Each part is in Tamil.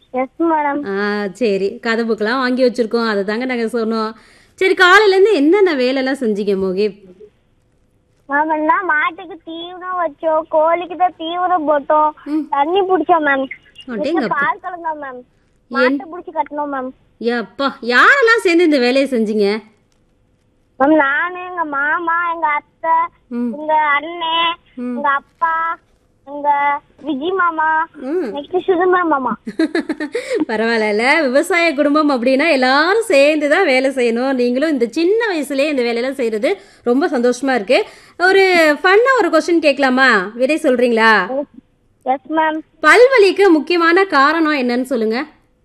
எஸ் மேடம் ஆ சரி கதை புக்கெல்லாம் வாங்கி வச்சிருக்கோம் அதை தாங்க நாங்கள் சொன்னோம் சரி காலையிலேருந்து என்னென்ன வேலையெல்லாம் செஞ்சீங்க மோகிப் மேம் என்ன மாட்டுக்கு தீவனம் வச்சோம் கோழிக்கு தான் தீவனம் போட்டோம் தண்ணி பிடிச்சோம் மேம் அடேங்கப்பா. பால் கலந்தோம் மேம் மாட்டை பிடிச்சி கட்டணும் மேம் எப்பா யாரெல்லாம் சேர்ந்து இந்த வேலையை செஞ்சீங்க மேம் நானு எங்க மாமா எங்க அத்தை ம். எங்க அண்ணன் எங்க அப்பா எங்க விஜய் மாமா ம் நெக்ஸ்ட் சுதந்திரம் மாமா பரவாயில்ல விவசாய குடும்பம் அப்படின்னா எல்லாரும் சேர்ந்து தான் வேலை செய்யணும் நீங்களும் இந்த சின்ன வயசுலயே இந்த வேலையெல்லாம் செய்யறது ரொம்ப சந்தோஷமா இருக்கு ஒரு ஃபன்னா ஒரு கொஸ்டின் கேட்கலாமா விடை சொல்றீங்களா எஸ் மேம் பல்வலிக்கு முக்கியமான காரணம் என்னன்னு சொல்லுங்க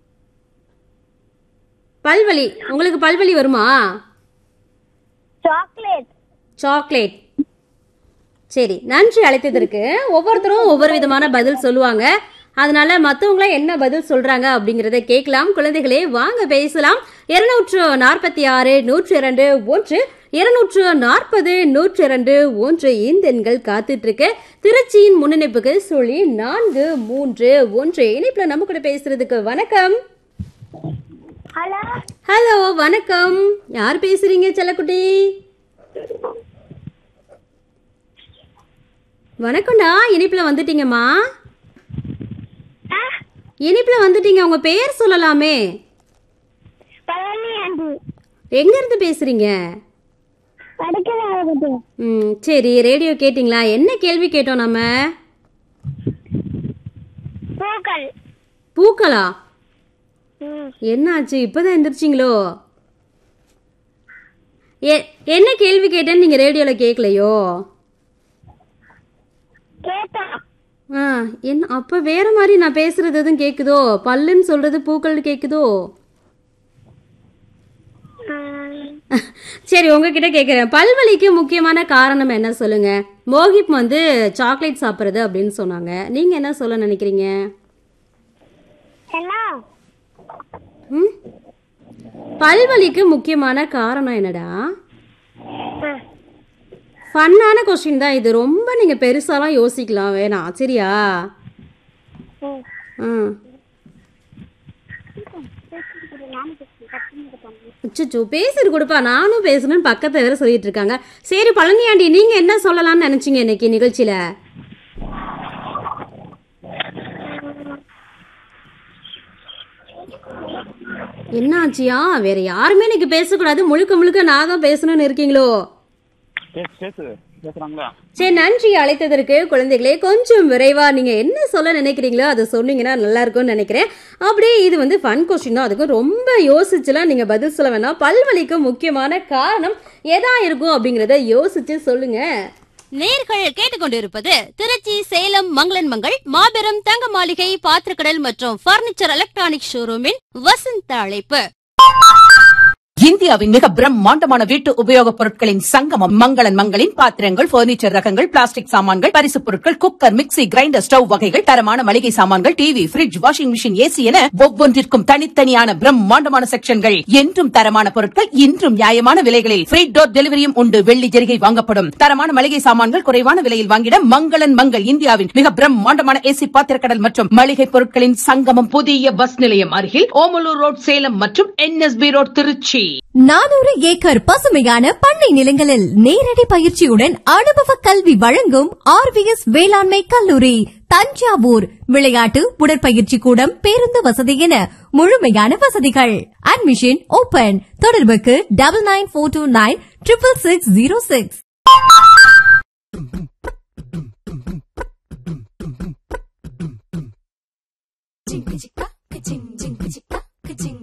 பல்வலி உங்களுக்கு பல்வலி வருமா சாக்லேட் சாக்லேட் சரி நன்றி அழைத்ததற்கு ஒவ்வொருத்தரும் ஒவ்வொரு விதமான பதில் சொல்லுவாங்க அதனால மத்தவங்கள என்ன பதில் சொல்றாங்க அப்படிங்கறத கேட்கலாம் குழந்தைகளே வாங்க பேசலாம் இருநூற்று நாற்பத்தி ஆறு நூற்றி இரண்டு ஒன்று இருநூற்று நாற்பது நூற்றி இரண்டு ஒன்று இந்த எண்கள் காத்துட்டு இருக்கு திருச்சியின் முன்னிணைப்புக்கு சொல்லி நான்கு மூன்று ஒன்று இணைப்புல நம்ம கூட பேசுறதுக்கு வணக்கம் ஹலோ ஹலோ வணக்கம் யார் பேசுறீங்க செல்லக்குட்டி வணக்கம்டா இனிப்புல வந்துட்டீங்கம்மா இனிப்புல வந்துட்டீங்க உங்க பேர் சொல்லலாமே பழனி ஆண்டி எங்க இருந்து பேசுறீங்க படிக்கல ம் சரி ரேடியோ கேட்டிங்களா என்ன கேள்வி கேட்டோம் நம்ம பூக்கள் பூக்களா ம் என்னாச்சு இப்பதான் எந்திரிச்சிங்களோ எ என்ன கேள்வி கேட்டேன்னு நீங்க ரேடியோல கேட்கலையோ கேட்டா ஆ என்ன அப்ப வேற மாதிரி நான் பேசுறது எதுவும் கேக்குதோ பல்லுன்னு சொல்றது பூக்கள் கேக்குதோ சரி உங்ககிட்ட கேக்குறேன் பல்வலிக்கு முக்கியமான காரணம் என்ன சொல்லுங்க மோகிப் வந்து சாக்லேட் சாப்பிடுறது அப்படின்னு சொன்னாங்க நீங்க என்ன சொல்ல நினைக்கிறீங்க என்ன ம் பல்வலிக்கு முக்கியமான காரணம் என்னடா ஃபன்னான கொஸ்டின் தான் இது ரொம்ப நீங்க பெருசாலாம் யோசிக்கலாம் வேணாம் சரியா ம் அச்சோ பேசிட்டு கொடுப்பா நானும் பேசணும்னு பக்கத்துல வேற சொல்லிட்டு இருக்காங்க சரி பழனியாண்டி நீங்க என்ன சொல்லலாம்னு நினைச்சீங்க இன்னைக்கு நிகழ்ச்சியில என்ன ஆச்சியா வேற யாருமே இன்னைக்கு பேசக்கூடாது முழுக்க முழுக்க நான் தான் பேசணும்னு இருக்கீங்களோ பேசு பேசு பேசுறாங்களா சரி நன்றி அழைத்ததற்கு குழந்தைகளே கொஞ்சம் விரைவா நீங்க என்ன சொல்ல நினைக்கிறீங்களோ அதை சொன்னீங்கன்னா நல்லா இருக்கும்னு நினைக்கிறேன் அப்படியே இது வந்து ஃபன் கொஸ்டின் தான் அதுக்கு ரொம்ப யோசிச்சுலாம் நீங்க பதில் சொல்ல வேணாம் பல்வலிக்கு முக்கியமான காரணம் எதா இருக்கும் அப்படிங்கறத யோசிச்சு சொல்லுங்க நேர்கள் கேட்டுக்கொண்டிருப்பது திருச்சி சேலம் மங்களன் மங்கள் மாபெரும் தங்க மாளிகை பாத்திரக்கடல் மற்றும் பர்னிச்சர் எலக்ட்ரானிக் ஷோரூமின் வசந்த அழைப்பு இந்தியாவின் மிக பிரம்மாண்டமான வீட்டு உபயோகப் பொருட்களின் சங்கமம் மங்களன் மங்களின் பாத்திரங்கள் பர்னிச்சர் ரகங்கள் பிளாஸ்டிக் சாமான்கள் பரிசுப் பொருட்கள் குக்கர் மிக்ஸி கிரைண்டர் ஸ்டவ் வகைகள் தரமான மளிகை சாமான்கள் TV fridge washing machine AC என ஒவ்வொன்றிற்கும் தனித்தனியான பிரம்மாண்டமான செக்ஷன்கள் என்றும் தரமான பொருட்கள் இன்றும் நியாயமான விலைகளில் ஃப்ரீ டோர் டெலிவரியும் உண்டு வெள்ளி ஜெரிகை வாங்கப்படும் தரமான மளிகை சாமான்கள் குறைவான விலையில் வாங்கிட மங்களன் மங்கள் இந்தியாவின் மிக பிரம்மாண்டமான ஏசி பாத்திரக்கடல் மற்றும் மளிகை பொருட்களின் சங்கமம் புதிய பஸ் நிலையம் அருகில் ஓமலூர் ரோட் சேலம் மற்றும் என்எஸ்பி ரோட் திருச்சி நானூறு ஏக்கர் பசுமையான பண்ணை நிலங்களில் நேரடி பயிற்சியுடன் அனுபவ கல்வி வழங்கும் ஆர்விஎஸ் வேளாண்மை கல்லூரி தஞ்சாவூர் விளையாட்டு உடற்பயிற்சி கூடம் பேருந்து வசதி என முழுமையான வசதிகள் அட்மிஷன் ஓபன் தொடர்புக்கு double nine four two nine triple six zero six Jinka jika, ka jing jinka jika,